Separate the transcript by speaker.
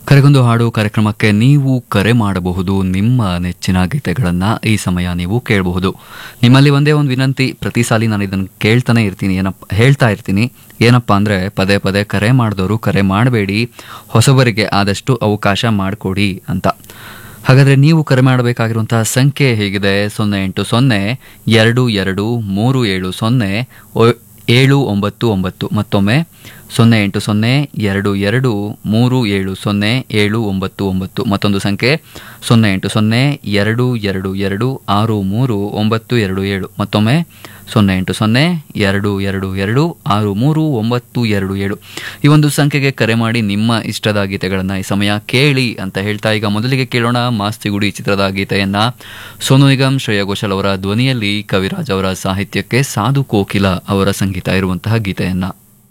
Speaker 1: ಕರೆಗೊಂದು ಹಾಡು ಕಾರ್ಯಕ್ರಮಕ್ಕೆ ನೀವು ಕರೆ ಮಾಡಬಹುದು ನಿಮ್ಮ ನೆಚ್ಚಿನ ಗೀತೆಗಳನ್ನು ಈ ಸಮಯ ನೀವು ಕೇಳಬಹುದು ನಿಮ್ಮಲ್ಲಿ ಒಂದೇ ಒಂದು ವಿನಂತಿ ಪ್ರತಿ ಸಾಲಿ ನಾನು ಇದನ್ನು ಕೇಳ್ತಾನೆ ಇರ್ತೀನಿ ಏನಪ್ಪ ಹೇಳ್ತಾ ಇರ್ತೀನಿ ಏನಪ್ಪ ಅಂದರೆ ಪದೇ ಪದೇ ಕರೆ ಮಾಡಿದವರು ಕರೆ ಮಾಡಬೇಡಿ ಹೊಸಬರಿಗೆ ಆದಷ್ಟು ಅವಕಾಶ ಮಾಡಿಕೊಡಿ ಅಂತ ಹಾಗಾದರೆ ನೀವು ಕರೆ ಮಾಡಬೇಕಾಗಿರುವಂತಹ ಸಂಖ್ಯೆ ಹೇಗಿದೆ ಸೊನ್ನೆ ಎಂಟು ಸೊನ್ನೆ ಎರಡು ಎರಡು ಮೂರು ಏಳು ಸೊನ್ನೆ ಒ- ಏಳು ಒಂಬತ್ತು ಒಂಬತ್ತು ಮತ್ತೊಮ್ಮೆ ಸೊನ್ನೆ ಎಂಟು ಸೊನ್ನೆ ಎರಡು ಎರಡು ಮೂರು ಏಳು ಸೊನ್ನೆ ಏಳು ಒಂಬತ್ತು ಒಂಬತ್ತು ಮತ್ತೊಂದು ಸಂಖ್ಯೆ ಸೊನ್ನೆ ಎಂಟು ಸೊನ್ನೆ ಎರಡು ಎರಡು ಎರಡು ಆರು ಮೂರು ಒಂಬತ್ತು ಎರಡು ಏಳು ಮತ್ತೊಮ್ಮೆ ಸೊನ್ನೆ ಎಂಟು ಸೊನ್ನೆ ಎರಡು ಎರಡು ಎರಡು ಆರು ಮೂರು ಒಂಬತ್ತು ಎರಡು ಏಳು ಈ ಒಂದು ಸಂಖ್ಯೆಗೆ ಕರೆ ಮಾಡಿ ನಿಮ್ಮ ಇಷ್ಟದ ಗೀತೆಗಳನ್ನು ಈ ಸಮಯ ಕೇಳಿ ಅಂತ ಹೇಳ್ತಾ ಈಗ ಮೊದಲಿಗೆ ಕೇಳೋಣ ಮಾಸ್ತಿಗುಡಿ ಚಿತ್ರದ ಗೀತೆಯನ್ನ ಸೋನು ನಿಗಮ್ ಶ್ರೇಯಾ ಘೋಷಾಲ್ ಅವರ ಧ್ವನಿಯಲ್ಲಿ ಕವಿರಾಜ್ ಅವರ ಸಾಹಿತ್ಯಕ್ಕೆ ಸಾಧು ಕೋಕಿಲ ಅವರ ಸಂಗೀತ ಇರುವಂತಹ ಗೀತೆಯನ್ನ